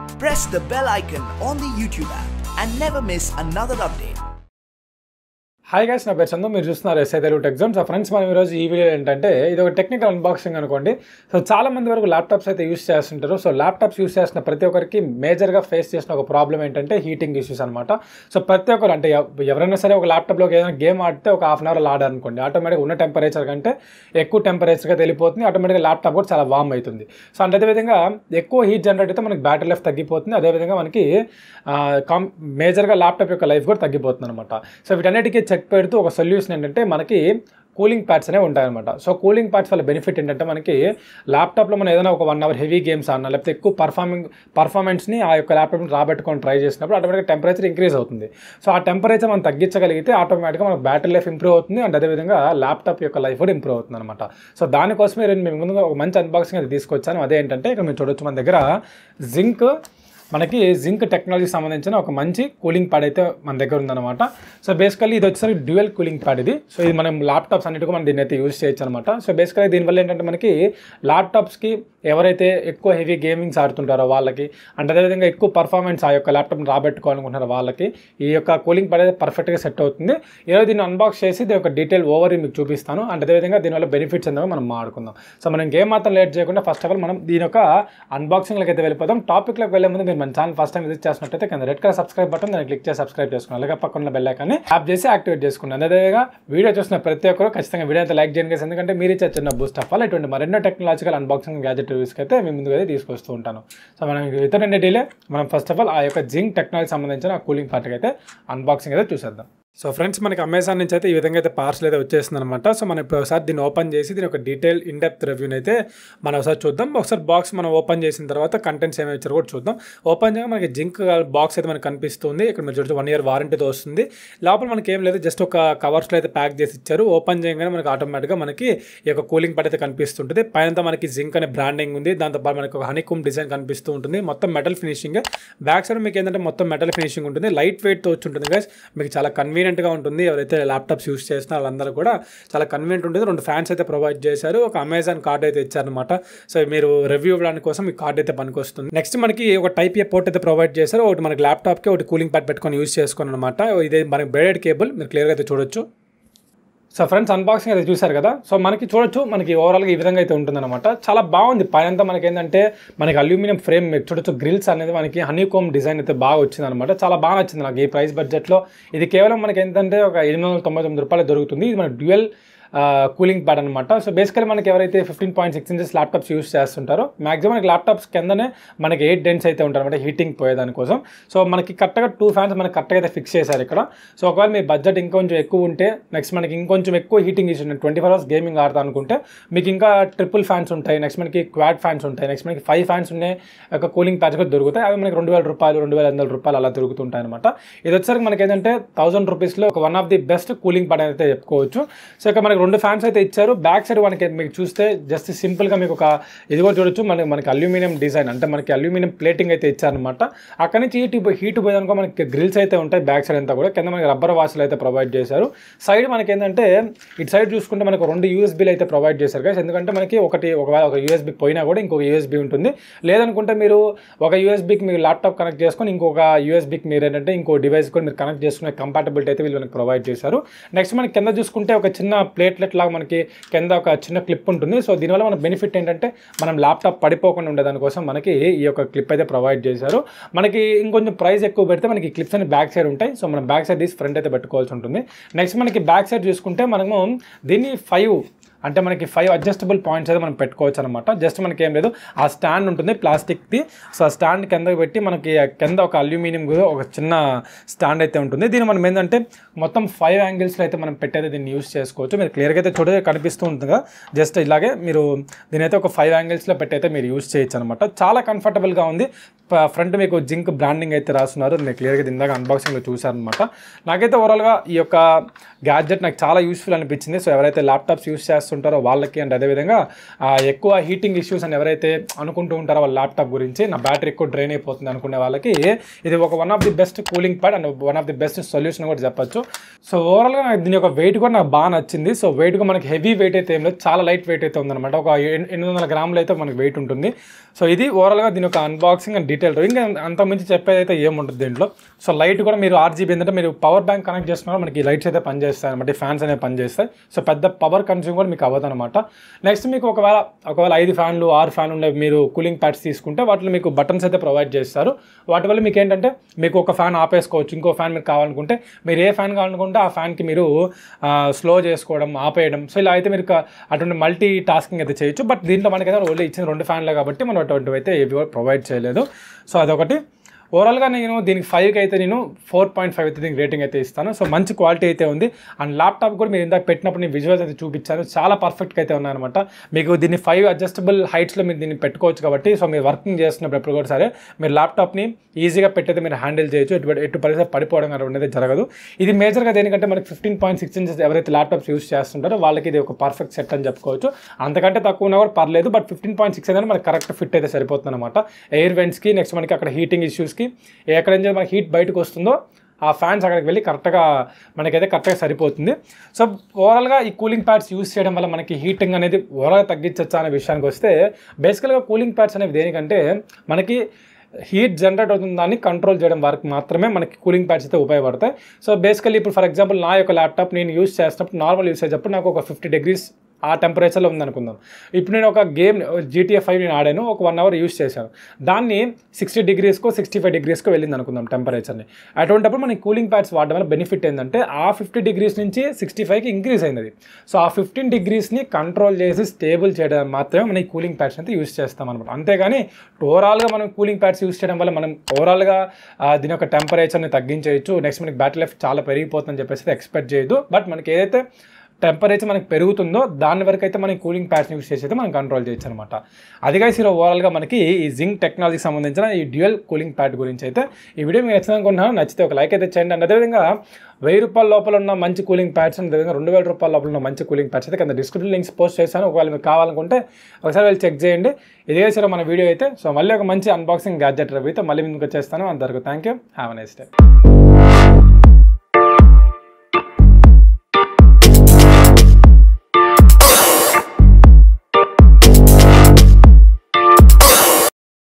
press the bell icon on the YouTube app and never miss another update. Hi guys నా పేరు చందు మీరు చూస్తున్నారు SI Telugu exam so friends మనం ఈరోజు ఈ వీడియో ఏంటంటే ఇది ఒక టెక్నికల్ అన్బాక్సింగ్ అనుకోండి సో చాలా మంది వరకు ల్యాప్టాప్స్ అయితే యూస్ చేస్తుంటారు సో ల్యాప్టాప్స్ యూస్ చేసిన ప్రతి ఒక్కరికి మేజర్గా ఫేస్ చేసిన ఒక ప్రాబ్లం ఏంటంటే హీటింగ్ ఇష్యూస్ అనమాట సో ప్రతి ఒక్కరు అంటే ఎవ- ఎవరైనా సరే ఒక ల్యాప్టాప్లోకి ఏదైనా గేమ్ ఆడితే ఒక హాఫ్ అన్ అవర్ ఆడారు అనుకోండి ఆటోమేటిక్గా ఉన్న టెంపరేచర్ కంటే ఎక్కువ టెంపరేచర్గా వెళ్ళిపోతుంది ఆటోమేటిక్గా ల్యాప్టాప్ కూడా చాలా వామ్ అవుతుంది సో అంటే అదేవిధంగా ఎక్కువ హీట్ జనరేట్ అయితే మనకి బ్యాటరీ లైఫ్ తగ్గిపోతుంది అదేవిధంగా మనకి ఆ, కామ్ మేజర్గా ల్యాప్టాప్ యొక్క లైఫ్ కూడా తగ్గిపోతుంది అనమాట సో వీటన్నిటికీ చెక్ పెడుతూ ఒక సొల్యూషన్ ఏంటంటే మనకి కూలింగ్ ప్యాడ్స్ అనేవి ఉంటాయన్నమాట సో కూలింగ్ ప్యాడ్స్ వల్ల బెనిఫిట్ ఏంటంటే మనకి ల్యాప్టాప్లో మనం ఏదైనా ఒక వన్ అవర్ హెవీ గేమ్స్ ఆడినా లేకపోతే ఎక్కువ పర్ఫార్మింగ్ పర్ఫార్మెన్స్ని ఆ యొక్క ల్యాప్టాప్ని రాబెట్టుకొని ట్రై చేసినప్పుడు ఆటోమేటిక్గా టెంపరేచర్ ఇంక్రీజ్ అవుతుంది సో ఆ టెంపరేచర్ మనం తగ్గించగలిగితే ఆటోమేటిక్గా మనకు బ్యాటరీ లైఫ్ ఇంప్రూవ్ అవుతుంది అండ్ అదేవిధంగా ల్యాప్టాప్ యొక్క లైఫ్ కూడా ఇంప్రూవ్ అవుతుంది అనమాట సో దానికోసమే నేను మీ ముందుగా ఒక మంచి అన్బాక్సింగ్ అది తీసుకొచ్చాను అదేంటంటే ఇక్కడ మీరు చూడొచ్చు మన దగ్గర జింక్ మనకి జింక్ టెక్నాలజీకి సంబంధించిన ఒక మంచి కూలింగ్ ప్యాడ్ అయితే మన దగ్గర ఉందన్నమాట సో బేసికల్లీ ఇది వచ్చేసరికి డ్యూయల్ కూలింగ్ ప్యాడ్ ఇది సో ఇది మనం ల్యాప్టాప్స్ అన్నిటికీ మనం దీన్ని అయితే యూజ్ చేయొచ్చు అనమాట సో బేసికల్లీ దీనివల్ల ఏంటంటే మనకి ల్యాప్టాప్స్కి ఎవరైతే ఎక్కువ హెవీ గేమింగ్స్ ఆడుతుంటారో వాళ్ళకి అండ్ అదేవిధంగా ఎక్కువ పర్ఫార్మెన్స్ ఆ యొక్క ల్యాప్టాప్ని రాబెట్టుకోవాలనుకుంటున్నారో వాళ్ళకి ఈ యొక్క కూలింగ్ ప్యాడ్ అయితే పర్ఫెక్ట్గా సెట్ అవుతుంది ఈరోజు దీన్ని అన్బాక్స్ చేసి దీని యొక్క డీటెయిల్ ఓవర్ మీకు చూపిస్తాను అండ్ అదేవిధంగా దీనివల్ల బెనిఫిట్స్ ఏందో మనం మాట్లాడుకుందాం సో మనం ఇంకేం మాత్రం లేట్ చేయకుండా ఫస్ట్ ఆఫ్ ఆల్ మనం దీని యొక్క అన్బాక్సింగ్లోకి అయితే వెళ్ళిపోదాం టాపిక్లోకి వెళ్ళే ముందు మీరు మన ఛానల్ ఫస్ట్ టైం విజిట్ చేసినట్టయితే కింద రెడ్ కలర్ సబ్స్క్రైబ్ బటన్ దాన్ని క్లిక్ చేసి సబ్స్క్రైబ్ చేసుకున్నాను అలాగే పక్కన ఉన్న బెల్ ఐకాన్ని యాప్ చేసి యాక్టివేట్ చేసుకున్నాను అదేవిధంగా వీడియో చూసిన ప్రతి ఒక్కరు ఖచ్చితంగా వీడియో అయితే లైక్ చేయండి guys. ఎందుకంటే మీరు ఇచ్చే చిన్న బూస్ట్ అవ్వాలి ఇటువంటి మరెన్నో టెక్నాలజికల్ అన్బాక్సింగ్ గ్యాజెట్ రివ్యూస్కి అయితే మీ ముందుగా అయితే తీసుకొస్తూ ఉంటాను సో మనం ఇతర డీలే మనం ఫస్ట్ ఆఫ్ ఆల్ ఆ యొక్క జింక్ టెక్నాలజీ సంబంధించిన కూలింగ్ పార్ట్కి అయితే అన్బాక్సింగ్ అయితే చూసేద్దాం సో ఫ్రెండ్స్ మనకి అమెజాన్ నుంచి అయితే ఈ విధంగా అయితే పార్సల్ అయితే వచ్చేస్తుంది అనమాట సో మనం ఇప్పుడు ఒకసారి దీన్ని ఓపెన్ చేసి దీని ఒక డీటెయిల్ ఇన్ డెప్త్ రివ్యూని అయితే మనం ఒకసారి చూద్దాం ఒకసారి బాక్స్ మనం ఓపెన్ చేసిన తర్వాత కంటెంట్స్ ఏమి ఇచ్చారో కూడా చూద్దాం ఓపెన్ చేయగా మనకి జింక్ బాక్స్ అయితే మనకి కనిపిస్తుంది ఇక్కడ మీరు చూడొచ్చు వన్ ఇయర్ వారంటీతో వస్తుంది లోపల మనకి ఏం లేదు జస్ట్ ఒక కవర్స్లో అయితే ప్యాక్ చేసి ఇచ్చారు ఓపెన్ చేయగానే మనకి ఆటోమేటిక్గా మనకి ఈ యొక్క కూలింగ్ పట్ అయితే కనిపిస్తుంటుంది పైన మనకి జింక్ అనే బ్రాండింగ్ ఉంది దాంతో పాటు మనకి ఒక హనీకుమ్ డిజైన్ కనిపిస్తూ ఉంటుంది మొత్తం మెటల్ ఫినిషింగ్ బ్యాక్ సైడ్ మీకు ఏంటంటే మొత్తం మెటల్ ఫినిషింగ్ ఉంటుంది లైట్ వెయిట్తో వచ్చి ఉంటుంది గైస్ మీకు చాలా కన్వీనియంట్గా ఉంటుంది ఎవరైతే ల్యాప్టాప్స్ యూస్ చేసిన వాళ్ళందరూ కూడా చాలా కన్వీనియంట్ ఉంటుంది రెండు ఫ్యాన్స్ అయితే ప్రొవైడ్ చేశారు ఒక అమెజాన్ కార్డ్ అయితే ఇచ్చారనమాట సో మీరు రివ్యూ ఇవ్వడానికి కోసం ఈ కార్డ్ అయితే పనికొస్తుంది నెక్స్ట్ మనకి ఒక టైప్ ఏ పోర్ట్ అయితే ప్రొవైడ్ చేశారు ఒకటి మనకి ల్యాప్టాప్కి ఒకటి కూలింగ్ ప్యాడ్ పెట్టుకొని యూస్ చేసుకోను అనమాట ఇది మనకి బ్రేడెడ్ కేబుల్ మీరు క్లియర్గా అయితే చూడొచ్చు సో ఫ్రెండ్స్ అన్బాక్సింగ్ అయితే చూశారు కదా సో మనకి చూడొచ్చు మనకి ఓవరాల్గా ఈ విధంగా అయితే ఉంటుందన్నమాట చాలా బాగుంది పైనంతా మనకి ఏంటంటే మనకి అల్యూమినియం ఫ్రేమ్ మీరు చూడొచ్చు గ్రిల్స్ అనేది మనకి హనీకోమ్ డిజైన్ అయితే బాగా వచ్చింది అనమాట చాలా బాగా నచ్చింది నాకు ఈ ప్రైస్ బడ్జెట్లో ఇది కేవలం మనకి ఏంటంటే ఒక ఎనిమిది వందల తొంభై తొమ్మిది రూపాయలు దొరుకుతుంది ఇది మన డ్యూయల్ కూలింగ్ ప్యాడ్ అనమాట సో బేసికలీ మనకి ఎవరైతే fifteen point six inches laptops use చేస్తుంటారో మాక్సిమం మనకి ల్యాప్టాప్స్ కిందనే మనకి ఎయిట్ డెన్స్ అయితే ఉంటారు అనమాట హీటింగ్ పోయేదానికోసం సో మనకి కరెక్ట్గా టూ ఫ్యాన్స్ మనకి కరెక్ట్గా అయితే ఫిక్స్ చేశారు ఇక్కడ సో ఒకవేళ మీ బడ్జెట్ ఇంకొంచెం ఎక్కువ ఉంటే నెక్స్ట్ మనకి ఇంకొంచెం ఎక్కువ heating issue twenty four hours gaming ఆడతా అనుకుంటే మీకు ఇంకా ట్రిపుల్ ఫ్యాన్స్ ఉంటాయి నెక్స్ట్ మనకి క్వాడ్ ఫ్యాన్స్ ఉంటాయి నెక్స్ట్ మనకి ఫైవ్ ఫ్యాన్స్ ఉన్నాయి ఒక కూలింగ్ ప్యాచ్ కూడా దొరుకుతాయి అవి మనకి రెండు వేల రూపాయలు రెండు వేల వందల రూపాయలు అలా దొరుకుతుంటాయి అనమాట ఇది వచ్చేసరికి మనకి ఏంటంటే థౌసండ్ రూపీస్లో ఒక one of the best cooling pad అయితే చెప్పుకోవచ్చు సో ఇక్కడ మనకి రెండు ఫ్యాన్స్ అయితే ఇచ్చారు బ్యాక్ సైడ్ మనకి మీకు చూస్తే జస్ట్ సింపుల్గా మీకు ఒక ఇది కూడా చూడొచ్చు మనకి మనకి అల్యూమినియం డిజైన్ అంటే మనకి అల్యూమినియం ప్లేటింగ్ అయితే ఇచ్చారనమాట అక్కడ నుంచి హీట్ హీట్ పోయేదానికో మనకి గ్రిల్స్ అయితే ఉంటాయి బ్యాక్ సైడ్ అంతా కూడా కింద మనకి రబ్బర్ వాసులు అయితే ప్రొవైడ్ చేశారు సైడ్ మనకి ఏంటంటే ఇటు సైడ్ చూసుకుంటే మనకు రెండు యూఎస్బీలు అయితే ప్రొవైడ్ చేశారు guys ఎందుకంటే మనకి ఒకటి ఒకవేళ ఒక యూఎస్బీ పోయినా కూడా ఇంకొక యూఎస్బీ ఉంటుంది లేదనుకుంటే మీరు ఒక యూఎస్బీకి మీరు ల్యాప్టాప్ కనెక్ట్ చేసుకొని ఇంకొక యూఎస్బీకి మీరు ఏంటంటే ఇంకో డివైస్ కూడా మీరు కనెక్ట్ చేసుకునే కంపాటబిలిటీ అయితే వీళ్ళు మనకి ప్రొవైడ్ చేశారు నెక్స్ట్ మనకి కింద చూసుకుంటే ఒక చిన్న ప్లేట్లెట్ లాగా మనకి కింద ఒక చిన్న క్లిప్ ఉంటుంది సో దీనివల్ల మన బెనిఫిట్ ఏంటంటే మనం ల్యాప్టాప్ పడిపోకుండా ఉండేదానికోసం మనకి ఈ యొక్క క్లిప్ అయితే ప్రొవైడ్ చేశారు మనకి ఇంకొంచెం ప్రైస్ ఎక్కువ పెడితే మనకి క్లిప్స్ అని బ్యాక్ సైడ్ ఉంటాయి సో మనం బ్యాక్ సైడ్ తీసి ఫ్రంట్ అయితే పెట్టుకోవాల్సి ఉంటుంది నెక్స్ట్ మనకి బ్యాక్ సైడ్ చూసుకుంటే మనము దీన్ని ఫైవ్ అంటే మనకి ఫైవ్ అడ్జస్టబుల్ పాయింట్స్ అయితే మనం పెట్టుకోవచ్చు అనమాట జస్ట్ మనకి ఏం లేదు ఆ స్టాండ్ ఉంటుంది ప్లాస్టిక్ది సో ఆ స్టాండ్ కిందకి పెట్టి మనకి ఆ కింద ఒక అల్యూమినియం ఒక చిన్న స్టాండ్ అయితే ఉంటుంది దీన్ని మనం ఏంటంటే మొత్తం ఫైవ్ యాంగిల్స్లో అయితే మనం పెట్టయితే దీన్ని యూస్ చేసుకోవచ్చు మీరు క్లియర్గా అయితే చూడ కనిపిస్తూ ఉంటుంది కదా జస్ట్ ఇలాగే మీరు దీని అయితే ఒక ఫైవ్ యాంగిల్స్లో పెట్టయితే మీరు యూస్ చేయొచ్చు అనమాట చాలా కంఫర్టబుల్గా ఉంది ఫ్రంట్ మీకు జింక్ బ్రాండింగ్ అయితే రాస్తున్నారు నేను క్లియర్గా ఇందాక అన్బాక్సింగ్లో చూశారనమాట నాకైతే ఓవరాల్గా ఈ యొక్క గ్యాడ్జెట్ నాకు చాలా యూస్ఫుల్ అనిపించింది సో ఎవరైతే ల్యాప్టాప్స్ యూస్ చేస్తుంటారో వాళ్ళకి అండ్ అదేవిధంగా ఆ, ఎక్కువ హీటింగ్ ఇష్యూస్ అని ఎవరైతే అనుకుంటూ ఉంటారో వాళ్ళ ల్యాప్టాప్ గురించి నా బ్యాటరీ ఎక్కువ డ్రైన్ అయిపోతుంది అనుకునే వాళ్ళకి ఇది ఒక one of the best cooling pad and one of the best solution కూడా చెప్పొచ్చు సో ఓవరాల్గా నాకు దీని యొక్క వెయిట్ కూడా నాకు బాగా నచ్చింది సో వెయిట్ కూడా మనకి హెవీ వెయిట్ అయితే ఏం లేదు చాలా లైట్ వెయిట్ అయితే ఉందన్నమాట ఒక ఎన్- ఎనిమిది వందల గ్రాములు అయితే మనకి వెయిట్ ఉంటుంది సో ఇది ఓవరాల్గా దీని యొక్క అన్బాక్సింగ్ అండ్ డీటెయిల్ ఇంకా అంత మించి చెప్పేది అయితే ఏముంటుంది దీంట్లో సో లైట్ కూడా మీరు ఆర్జీబీ ఏంటంటే మీరు పవర్ బ్యాంక్ కనెక్ట్ చేస్తున్నారు మనకి లైట్స్ అయితే పనిచేస్తాయి అనమాట ఫ్యాన్స్ అనేవి పనిచేస్తాయి సో పెద్ద పవర్ కన్స్యూమ్ కూడా మీకు అవ్వదు అనమాట నెక్స్ట్ మీకు ఒకవేళ ఒకవేళ ఐదు ఫ్యాన్లు ఆరు ఫ్యాన్లు ఉండే మీరు కూలింగ్ ప్యాడ్స్ తీసుకుంటే వాటిలో మీకు బటన్స్ అయితే ప్రొవైడ్ చేస్తారు వాటి వల్ల మీకు ఏంటంటే మీకు ఒక ఫ్యాన్ ఆపేసుకోవచ్చు ఇంకో ఫ్యాన్ మీరు కావాలనుకుంటే మీరు ఏ ఫ్యాన్ కావాలనుకుంటే ఆ ఫ్యాన్కి మీరు స్లో చేసుకోవడం ఆపేయడం సో ఇలా అయితే మీరు క- అటువంటి మల్టీ టాస్కింగ్ అయితే చేయొచ్చు బట్ దీంట్లో మనకైతే ఓన్లీ ఇచ్చిన రెండు ఫ్యాన్లే కాబట్టి మనం అటువంటివి అయితే ఏవి కూడా ప్రొవైడ్ చేయలేదు సో అదొకటి ఓవరాల్గా నేను దీనికి ఫైవ్కి అయితే నేను ఫోర్ పాయింట్ ఫైవ్ అయితే దీనికి రేటింగ్ అయితే ఇస్తాను సో మంచి క్వాలిటీ అయితే ఉంది అండ్ ల్యాప్టాప్ కూడా మీరు ఇందాక పెట్టినప్పుడు నేను విజువల్స్ అయితే చూపించాను చాలా పర్ఫెక్ట్గా అయితే ఉన్నాయన్నమాట మీకు దీన్ని ఫైవ్ అడ్జస్టబుల్ హైట్స్లో మీరు దీన్ని పెట్టుకోవచ్చు కాబట్టి సో మీరు వర్కింగ్ చేస్తున్నప్పుడు ఎప్పుడు కూడా సరే మీరు ల్యాప్టాప్ని ఈజీగా పెట్టయితే మీరు హ్యాండిల్ చేయొచ్చు ఎటు ఎటు పరిస్థితి పడిపోవడం అనేది జరగదు ఇది మేజర్గా దేనికంటే మనకి ఫిఫ్టీన్ పాయింట్ సిక్స్ ఇంచెస్ ఎవరైతే ల్యాప్టాప్స్ యూస్ చేస్తుంటారో వాళ్ళకి ఇది ఒక పర్ఫెక్ట్ సెట్ అని చెప్పుకోవచ్చు అంతకంటే తక్కువ ఉన్నా కూడా పర్లేదు బట్ ఫిఫ్టీన్ పాయింట్ సిక్స్ అనేది మనకి కరెక్ట్ ఫిట్ అయితే సరిపోతుంది అనమాట ఎయిర్ వెంట్స్కి నెక్స్ట్ మనకి అక్కడ హీటింగ్ ఇష్యూస్కి ఎక్కడ నుంచి మనకి హీట్ బయటకు వస్తుందో ఆ ఫ్యాన్స్ అక్కడికి వెళ్ళి కరెక్ట్గా మనకైతే కరెక్ట్గా సరిపోతుంది సో ఓవరాల్గా ఈ కూలింగ్ ప్యాడ్స్ యూస్ చేయడం వల్ల మనకి హీటింగ్ అనేది ఓవరాల్గా తగ్గించచ్చా అనే విషయానికి వస్తే బేసికల్గా కూలింగ్ ప్యాడ్స్ అనేవి దేనికంటే మనకి హీట్ జనరేట్ అవుతుంది దాన్ని కంట్రోల్ చేయడం వరకు మాత్రమే మనకి కూలింగ్ ప్యాడ్స్ అయితే ఉపయోగపడతాయి సో బేసికల్లీ ఇప్పుడు ఫర్ ఎగ్జాంపుల్ నా యొక్క ల్యాప్టాప్ నేను యూస్ చేసినప్పుడు నార్మల్ యూస్ చేసేటప్పుడు నాకు ఒక ఫిఫ్టీ డిగ్రీస్ ఆ టెంపరేచర్లో ఉందనుకుందాం ఇప్పుడు నేను ఒక గేమ్ జీటీఎఫ్ ఫైవ్ నేను ఆడాను ఒక వన్ అవర్ యూస్ చేశాను దాన్ని సిక్స్టీ డిగ్రీస్కో సిక్స్టీ ఫైవ్ డిగ్రీస్కో వెళ్ళింది అనుకుందాం టెంపరేచర్ని అటువంటిప్పుడు మనకి కూలింగ్ ప్యాడ్స్ వాడడం వల్ల బెనిఫిట్ ఏంటంటే ఆ ఫిఫ్టీ డిగ్రీస్ నుంచి సిక్స్టీ ఫైవ్కి ఇంక్రీజ్ అయింది సో ఆ ఫిఫ్టీన్ డిగ్రీస్ని కంట్రోల్ చేసి స్టేబుల్ చేయడం మాత్రమే మనం ఈ కూలింగ్ ప్యాడ్స్ అయితే యూస్ చేస్తాం అనమాట అంతేగాని ఓవరాల్గా మనం కూలింగ్ ప్యాడ్స్ యూస్ చేయడం వల్ల మనం ఓవరాల్గా దీని యొక్క టెంపరేచర్ని తగ్గించేయచ్చు నెక్స్ట్ మనకి బ్యాటరీ లైఫ్ చాలా పెరిగిపోతుందని చెప్పేసి ఎక్స్పెక్ట్ చేయదు బట్ మనకి ఏదైతే టెంపరేచర్ మనకి పెరుగుతుందో దాని వరకు అయితే మనం కూలింగ్ ప్యాడ్స్ యూస్ చేసి అయితే మనం కంట్రోల్ చేయొచ్చు అనమాట అది guys ఈరోజు ఓవరాల్గా మనకి ఈ జింక్ టెక్నాలజీకి సంబంధించిన ఈ డ్యూయల్ కూలింగ్ ప్యాడ్ గురించి అయితే ఈ వీడియో మీకు నచ్చింది అనుకుంటున్నాను నచ్చితే ఒక లైక్ అయితే చేయండి అండ్ అదేవిధంగా వెయ్యి రూపాయల లోపల ఉన్న మంచి కూలింగ్ ప్యాడ్స్ అండ్ అదేవిధంగా రెండు వేల రూపాయల లోపల ఉన్న మంచి కూలింగ్ ప్యాడ్స్ అయితే కింద డిస్క్రిప్షన్ లింక్స్ పోస్ట్ చేశాను ఒకవేళ మీకు కావాలనుకుంటే ఒకసారి వెళ్ళి చెక్ చేయండి ఇదే సరే మన వీడియో అయితే సో మళ్ళీ ఒక మంచి అన్బాక్సింగ్ గ్యాడ్జెట్ రివ్యూ అయితే మళ్ళీ ముందుకు వచ్చేస్తాను అంతవరకు thank you have nice day